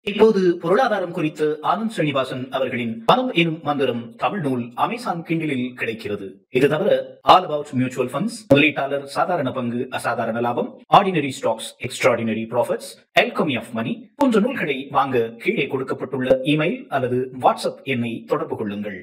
இப்போது பொருளாதாரம் குறித்து ஆனந்த் ஸ்ரீனிவாசன் அவர்களின் பணம் எனும் மந்திரம் தமிழ் நூல் அமேசான் கிண்டிலில் கிடைக்கிறது இது தவிர ஆல் அபவுட் மியூச்சுவல் ஃபண்ட்ஸ் முதலீட்டாளர் சாதாரண பங்கு அசாதாரண லாபம் ordinary stocks extraordinary profits alchemy of money போன்ற நூல்களை வாங்க கீழே கொடுக்கப்பட்டுள்ள இமெயில் அல்லது வாட்ஸ்அப் எண்ணை தொடர்பு கொள்ளுங்கள்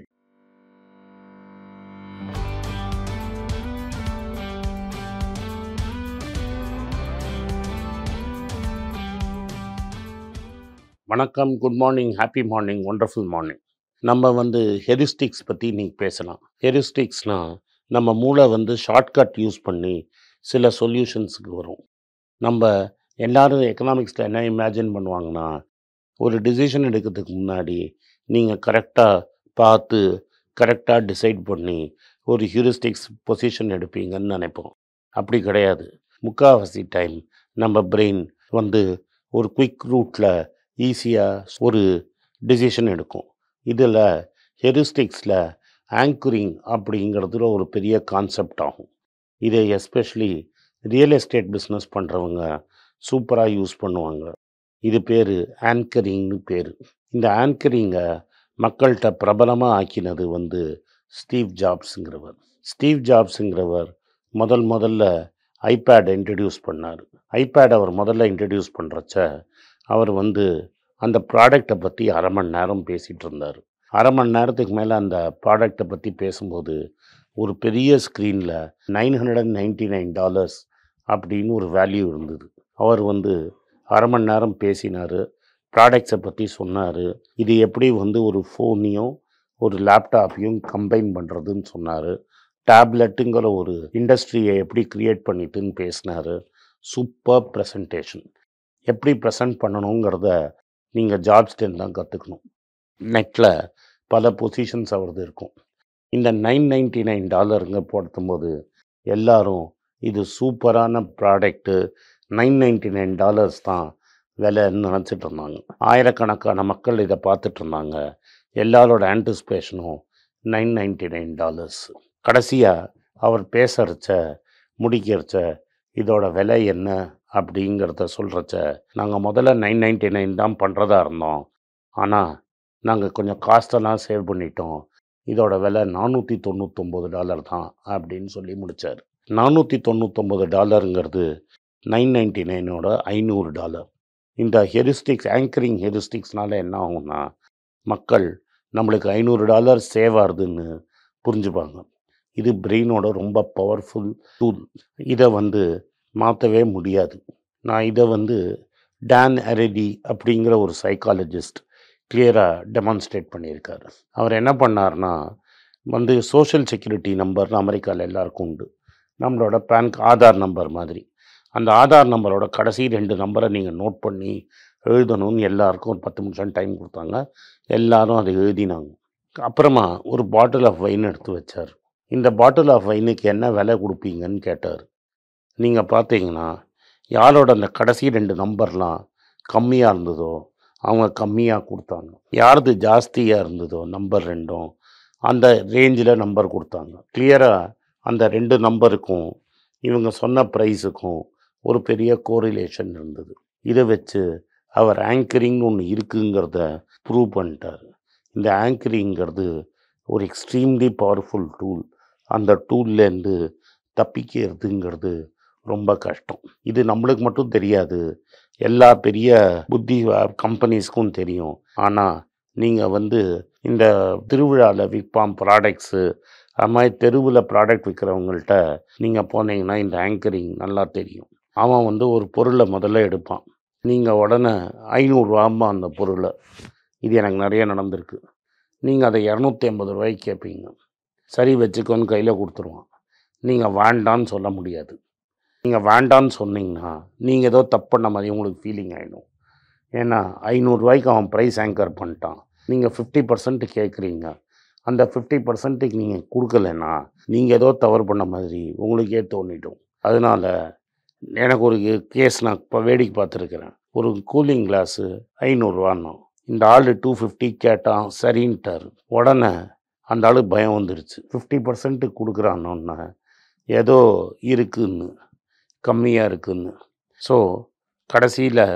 வணக்கம் good morning happy morning wonderful morning நம்ம வந்து ஹெரிஸ்டிக்ஸ் பற்றி நீங்கள் பேசலாம் ஹெரிஸ்டிக்ஸ்னால் நம்ம மூளை வந்து ஷார்ட்கட் யூஸ் பண்ணி சில சொல்யூஷன்ஸுக்கு வரும் நம்ம எல்லாரும் எக்கனாமிக்ஸில் என்ன இமேஜின் பண்ணுவாங்கன்னா ஒரு டிசிஷன் எடுக்கிறதுக்கு முன்னாடி நீங்கள் கரெக்டாக பார்த்து கரெக்டாக டிசைட் பண்ணி ஒரு ஹியூரிஸ்டிக்ஸ் பொசிஷன் எடுப்பீங்கன்னு நினைப்போம் அப்படி கிடையாது முக்கால்வாசி டைம் நம்ம பிரெயின் வந்து ஒரு குயிக் ரூட்டில் ஈஸியாக ஒரு டிசிஷன் எடுக்கும் இதில் ஹெரிஸ்டிக்ஸில் ஆங்கரிங் அப்படிங்கிறதுல ஒரு பெரிய கான்செப்ட் ஆகும் இதை எஸ்பெஷலி ரியல் எஸ்டேட் பிஸ்னஸ் பண்ணுறவங்க சூப்பராக யூஸ் பண்ணுவாங்க இது பேர் ஆங்கரிங்னு பேர் இந்த ஆங்கரிங்கை மக்கள்கிட்ட பிரபலமாக ஆக்கினது வந்து ஸ்டீவ் ஜாப்ஸுங்கிறவர் ஸ்டீவ் ஜாப்ஸுங்கிறவர் முதல் முதல்ல ஐபேட் இன்ட்ரடியூஸ் பண்ணார் ஐபேட் அவர் முதல்ல இன்ட்ரடியூஸ் பண்ணுறச்ச அவர் வந்து அந்த ப்ராடக்டை பற்றி அரை மணி நேரம் பேசிகிட்டு இருந்தார் அரை மணி நேரத்துக்கு மேலே அந்த ப்ராடக்டை பற்றி பேசும்போது ஒரு பெரிய ஸ்க்ரீனில் nine hundred and ninety nine dollars அப்படின்னு ஒரு வேல்யூ இருந்தது அவர் வந்து அரை மணி நேரம் பேசினார் ப்ராடக்ட்ஸை பற்றி சொன்னார் இது எப்படி வந்து ஒரு ஃபோனையும் ஒரு லேப்டாப்பையும் கம்பைன் பண்ணுறதுன்னு சொன்னார் டேப்லெட்டுங்கிற ஒரு இண்டஸ்ட்ரியை எப்படி க்ரியேட் பண்ணிட்டுன்னு பேசினார் சூப்பர் ப்ரெசன்டேஷன் எப்படி ப்ரெசன்ட் பண்ணணுங்கிறத நீங்கள் ஜாப்ஸ்டேன் தான் கற்றுக்கணும் நெட்டில் பல பொசிஷன்ஸ் அவரது இருக்கும் இந்த நைன் நைன்டி நைன் டாலருங்க போடும்போது எல்லாரும் இது சூப்பரான product nine ninety nine dollars தான் விலைன்னு நினச்சிட்டு இருந்தாங்க ஆயிரக்கணக்கான மக்கள் இதை பார்த்துட்டு இருந்தாங்க எல்லாரோட ஆன்டிசிபேஷனும் நைன் நைன்டி நைன் டாலர்ஸ் கடைசியாக அவர் பேசுறச்ச முடிக்கிறச்ச இதோட விலை என்ன அப்படிங்கிறத சொல்கிறச்ச நாங்கள் முதல்ல நைன் நைன்டி நைன் தான் பண்ணுறதா இருந்தோம் ஆனால் நாங்கள் கொஞ்சம் காஸ்டெல்லாம் சேவ் பண்ணிட்டோம் இதோட விலை நானூற்றி தொண்ணூத்தொம்பது டாலர் தான் அப்படின்னு சொல்லி முடித்தார் நானூற்றி தொண்ணூத்தொம்பது டாலருங்கிறது நைன் நைன்டி நைனோட ஐநூறு டாலர் இந்த ஹெரிஸ்டிக்ஸ் ஆங்கரிங் ஹெரிஸ்டிக்ஸ்னால என்ன ஆகும்னா மக்கள் நம்மளுக்கு ஐநூறு டாலர் சேவ் ஆகுதுன்னு புரிஞ்சுப்பாங்க இது பிரெயினோட ரொம்ப பவர்ஃபுல் டூல் இதை வந்து மாற்றவே முடியாது நான் இதை வந்து டான் அரெடி அப்படிங்கிற ஒரு சைக்காலஜிஸ்ட் கிளியராக டெமான்ஸ்ட்ரேட் பண்ணியிருக்காரு அவர் என்ன பண்ணார்னா வந்து சோஷியல் செக்யூரிட்டி நம்பர்னு அமெரிக்காவில் எல்லாருக்கும் உண்டு நம்மளோட பேன் ஆதார் நம்பர் மாதிரி அந்த ஆதார் நம்பரோட கடைசி ரெண்டு நம்பரை நீங்கள் நோட் பண்ணி எழுதணும்னு எல்லாருக்கும் ஒரு பத்து நிமிஷம் டைம் கொடுத்தாங்க எல்லாரும் அதை எழுதினாங்க அப்புறமா ஒரு பாட்டில் ஆஃப் வைன் எடுத்து வச்சார் இந்த பாட்டில் ஆஃப் வைனுக்கு என்ன விலை கொடுப்பீங்கன்னு கேட்டார் நீங்கள் பார்த்தீங்கன்னா யாரோட அந்த கடைசி ரெண்டு நம்பர்லாம் கம்மியாக இருந்ததோ அவங்க கம்மியாக கொடுத்தாங்க யாரது ஜாஸ்தியாக இருந்ததோ நம்பர் ரெண்டும் அந்த ரேஞ்சில் நம்பர் கொடுத்தாங்க கிளியராக அந்த ரெண்டு நம்பருக்கும் இவங்க சொன்ன ப்ரைஸுக்கும் ஒரு பெரிய கோரிலேஷன் இருந்தது இதை வச்சு அவர் ஆங்கரிங்னு ஒன்று இருக்குங்கிறத ப்ரூவ் பண்ணிட்டார் இந்த ஆங்கரிங்கிறது ஒரு எக்ஸ்ட்ரீம்லி பவர்ஃபுல் டூல் அந்த டூல்லேருந்து தப்பிக்கிறதுங்கிறது ரொம்ப கஷ்டம் இது நம்மளுக்கு மட்டும் தெரியாது எல்லா பெரிய புத்தி கம்பெனிஸ்க்கும் தெரியும் ஆனால் நீங்கள் வந்து இந்த திருவிழாவில் விற்பான் ப்ராடக்ட்ஸு அது மாதிரி தெருவில் ப்ராடக்ட் விற்கிறவங்கள்ட்ட நீங்கள் போனீங்கன்னா இந்த ஆங்கரிங் நல்லா தெரியும் அவன் வந்து ஒரு பொருளை முதல்ல எடுப்பான் நீங்கள் உடனே ஐநூறுரூவாம்பா அந்த பொருளை இது எனக்கு நிறைய நடந்திருக்கு நீங்கள் அதை இரநூத்தி ஐம்பது ரூபாய்க்கு கேட்பீங்க சரி வச்சுக்கோன்னு கையில் கொடுத்துருவான் நீங்கள் வேண்டான்னு சொல்ல முடியாது நீங்கள் வேண்டான்னு சொன்னீங்கன்னா நீங்கள் ஏதோ தப்பு பண்ண மாதிரி உங்களுக்கு ஃபீலிங் ஆகிடும் ஏன்னா ஐநூறுரூவாய்க்கு அவன் ப்ரைஸ் ஆங்கர் பண்ணிட்டான் நீங்கள் ஃபிஃப்டி பர்சன்ட் கேட்குறீங்க அந்த ஃபிஃப்டி பர்சன்ட்டுக்கு நீங்கள் கொடுக்கலன்னா நீங்கள் ஏதோ தவறு பண்ண மாதிரி உங்களுக்கே தோணிடும் அதனால் எனக்கு ஒரு கேஸ் நான் இப்போ வேடிக்கை பார்த்துருக்குறேன் ஒரு கூலிங் கிளாஸு ஐநூறுரூவான்னு இந்த ஆள் டூ ஃபிஃப்டி கேட்டான் சரின்ட்டார் உடனே அந்த ஆளு பயம் வந்துடுச்சு ஃபிஃப்டி பர்சன்ட்டு கொடுக்குறானோன்னா ஏதோ இருக்குன்னு கம்மியாக இருக்குன்னு ஸோ கடைசியில்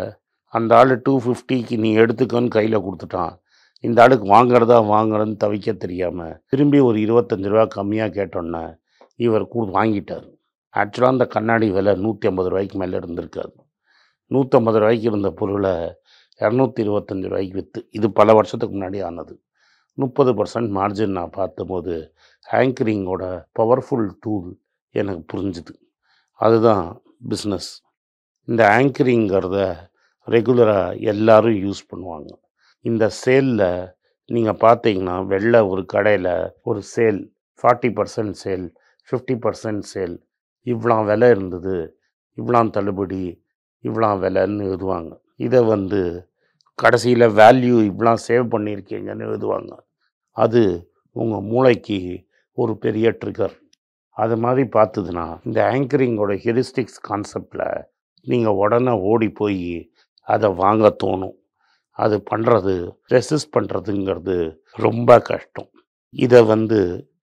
அந்த ஆள் டூ ஃபிஃப்டிக்கு நீ எடுத்துக்கன்னு கையில் கொடுத்துட்டான் இந்த ஆளுக்கு வாங்குறதா வாங்குறதுன்னு தவிக்க தெரியாமல் திரும்பி ஒரு இருபத்தஞ்சு ரூபா கம்மியாக கேட்டோன்னே இவர் கூ வாங்கிட்டார் ஆக்சுவலாக அந்த கண்ணாடி விலை நூற்றி ஐம்பது ரூபாய்க்கு மேலே இருந்திருக்காது நூற்றம்பது ரூபாய்க்கு இருந்த பொருளை இரநூத்தி இருபத்தஞ்சி ரூபாய்க்கு விற்று இது பல வருஷத்துக்கு முன்னாடி ஆனது முப்பது பர்சன்ட் மார்ஜின் நான் பார்த்தபோது ஆங்கரிங்கோட பவர்ஃபுல் டூல் எனக்கு புரிஞ்சுது அதுதான் பிஸ்னஸ் இந்த ஆங்கரிங்கிறத ரெகுலராக எல்லாரும் யூஸ் பண்ணுவாங்க இந்த சேலில் நீங்கள் பார்த்தீங்கன்னா வெளில ஒரு கடையில் ஒரு sale forty percent sale fifty percent sale இவ்வளோ விலை இருந்தது இவ்வளோ தள்ளுபடி இவ்வளோ விலைன்னு எழுதுவாங்க இதை வந்து கடைசியில் வேல்யூ இவ்வளோ சேவ் பண்ணியிருக்கீங்கன்னு எழுதுவாங்க அது உங்கள் மூளைக்கு ஒரு பெரிய ட்ரிகர் அது மாதிரி பார்த்ததுன்னா இந்த ஆங்கரிங்கோட ஹெரிஸ்டிக்ஸ் கான்செப்டில் நீங்கள் உடனே ஓடி போய் அதை வாங்க தோணும் அது பண்ணுறது ரெசிஸ்ட் பண்ணுறதுங்கிறது ரொம்ப கஷ்டம் இதை வந்து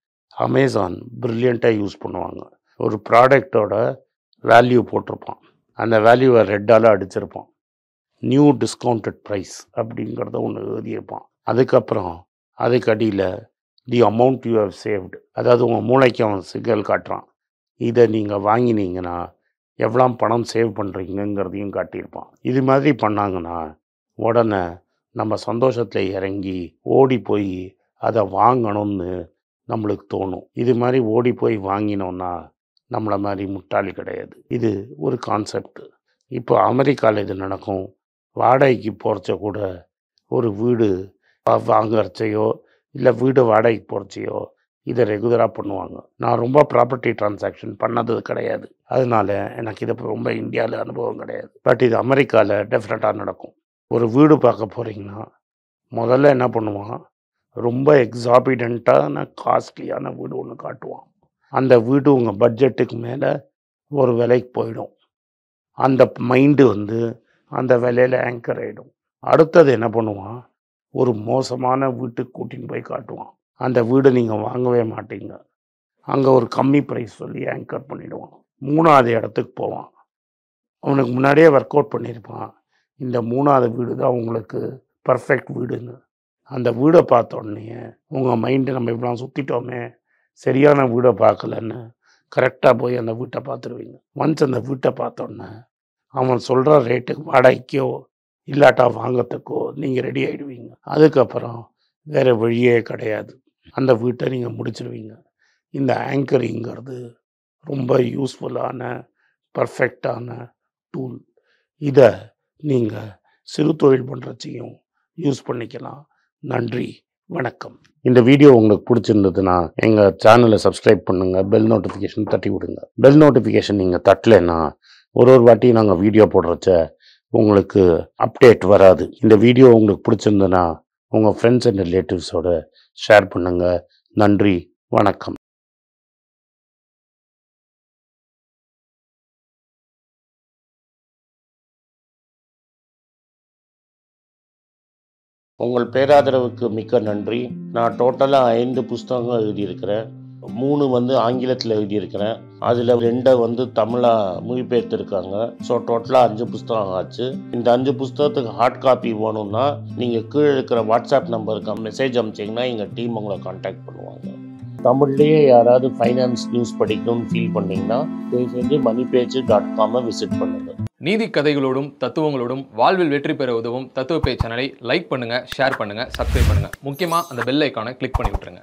அமேசான் ப்ரில்லியண்ட்டாக யூஸ் பண்ணுவாங்க ஒரு ப்ராடக்டோட வேல்யூ போட்டிருப்பான் அந்த வேல்யூவை ரெட்டால் அடிச்சிருப்பான் நியூ டிஸ்கவுண்டட் ப்ரைஸ் அப்படிங்கிறத ஒன்று எழுதியிருப்பான் அதுக்கப்புறம் அதுக்கு அடியில் the amount you have saved அதாவது உங்கள் மூளைக்கு அவன் சிக்கல் காட்டுறான் இதை நீங்கள் வாங்கினீங்கன்னா எவ்வளோ பணம் சேவ் பண்ணுறீங்கங்கிறதையும் காட்டியிருப்பான் இது மாதிரி பண்ணாங்கன்னா உடனே நம்ம சந்தோஷத்தில் இறங்கி ஓடி போய் அதை வாங்கணும்னு நம்மளுக்கு தோணும் இது மாதிரி ஓடி போய் வாங்கினோன்னா நம்மளை மாதிரி முட்டாளி கிடையாது இது ஒரு கான்செப்ட் இப்போ அமெரிக்காவில் இது நடக்கும் வாடகைக்கு போகிறச்ச கூட ஒரு வீடு வா- வாங்குறச்சையோ இல்லை வீடு வாடகைக்கு போகிறச்சையோ இதை ரெகுலராக பண்ணுவாங்க நான் ரொம்ப ப்ராப்பர்ட்டி டிரான்சாக்ஷன் பண்ணது கிடையாது அதனால எனக்கு இதை ரொம்ப இந்தியாவில் அனுபவம் கிடையாது பட் இது அமெரிக்காவில் டெஃபினட்டாக நடக்கும் ஒரு வீடு பார்க்க போகிறீங்கன்னா முதல்ல என்ன பண்ணுவான் ரொம்ப எக்ஸாபிடண்ட்டான காஸ்ட்லியான வீடு ஒன்று காட்டுவான் அந்த வீடு உங்கள் பட்ஜெட்டுக்கு மேலே ஒரு விலைக்கு போயிடும் அந்த மைண்டு வந்து அந்த விலையில் ஆங்கர் ஆகிடும் அடுத்தது என்ன பண்ணுவான் ஒரு மோசமான வீட்டுக்கு கூட்டின்னு போய் காட்டுவான் அந்த வீடு நீங்கள் வாங்கவே மாட்டீங்க அங்கே ஒரு கம்மி ப்ரைஸ் சொல்லி ஆங்கர் பண்ணிடுவான் மூணாவது இடத்துக்கு போவான் அவனுக்கு முன்னாடியே ஒர்க் அவுட் பண்ணியிருப்பான் இந்த மூணாவது வீடு தான் உங்களுக்கு பர்ஃபெக்ட் வீடுன்னு அந்த வீடை பார்த்த உடனே உங்கள் மைண்டு நம்ம இவ்வளோ சுற்றிட்டோமே சரியான வீடை பார்க்கலன்னு கரெக்டாக போய் அந்த வீட்டை பார்த்துருவீங்க ஒன்ஸ் அந்த வீட்டை பார்த்தோன்னே அவன் சொல்கிற ரேட்டுக்கு வாடகைக்கோ இல்லாட்டா வாங்கறதுக்கோ நீங்கள் ரெடி ஆகிடுவீங்க அதுக்கப்புறம் வேறு வழியே கிடையாது அந்த வீட்டை நீங்கள் முடிச்சிடுவீங்க இந்த ஆங்கரிங்கிறது ரொம்ப யூஸ்ஃபுல்லான பர்ஃபெக்டான டூல் இதை நீங்கள் சிறு தொழில் பண்ணுறச்சையும் யூஸ் பண்ணிக்கலாம் நன்றி வணக்கம் இந்த வீடியோ உங்களுக்கு பிடிச்சிருந்ததுன்னா எங்கள் சேனலை சப்ஸ்கிரைப் பண்ணுங்கள் பெல் நோட்டிஃபிகேஷன் தட்டி விடுங்க பெல் நோட்டிஃபிகேஷன் நீங்கள் தட்டலைன்னா ஒரு ஒரு வாட்டி நாங்கள் வீடியோ போடுறச்ச உங்களுக்கு அப்டேட் வராது இந்த வீடியோ உங்களுக்கு பிடிச்சிருந்ததுன்னா உங்கள் ஃப்ரெண்ட்ஸ் அண்ட் ரிலேட்டிவ்ஸோட ஷேர் பண்ணுங்கள் நன்றி வணக்கம் உங்கள் பேராதரவுக்கு மிக்க நன்றி நான் டோட்டலாக ஐந்து புஸ்தகங்கள் எழுதியிருக்கிறேன் மூணு வந்து ஆங்கிலத்தில் எழுதியிருக்கிறேன் அதில் ரெண்டை வந்து தமிழாக மொழிபெயர்த்திருக்காங்க ஸோ டோட்டலாக அஞ்சு புஸ்தகம் ஆச்சு இந்த அஞ்சு புஸ்தகத்துக்கு ஹார்ட் காப்பி வேணும்னா நீங்கள் கீழே இருக்கிற வாட்ஸ்அப் நம்பருக்கு மெசேஜ் அனுப்பிச்சிங்கன்னா எங்கள் டீம் உங்களை காண்டாக்ட் பண்ணுவாங்க தமிழ்லேயே யாராவது ஃபைனான்ஸ் நியூஸ் படிக்கணும்னு ஃபீல் பண்ணீங்கன்னா தயவு செஞ்சு மணி பேஜ் டாட் காமை விசிட் பண்ணுங்கள் நீதி கதைகளோடும் தத்துவங்களோடும் வாழ்வில் வெற்றி பெற உதவும் தத்துவ பேச்சு சேனலை லைக் பண்ணுங்க ஷேர் பண்ணுங்க சப்ஸ்கிரைப் பண்ணுங்க முக்கியமா அந்த பெல் ஐக்கானை கிளிக் பண்ணி விட்டுருங்க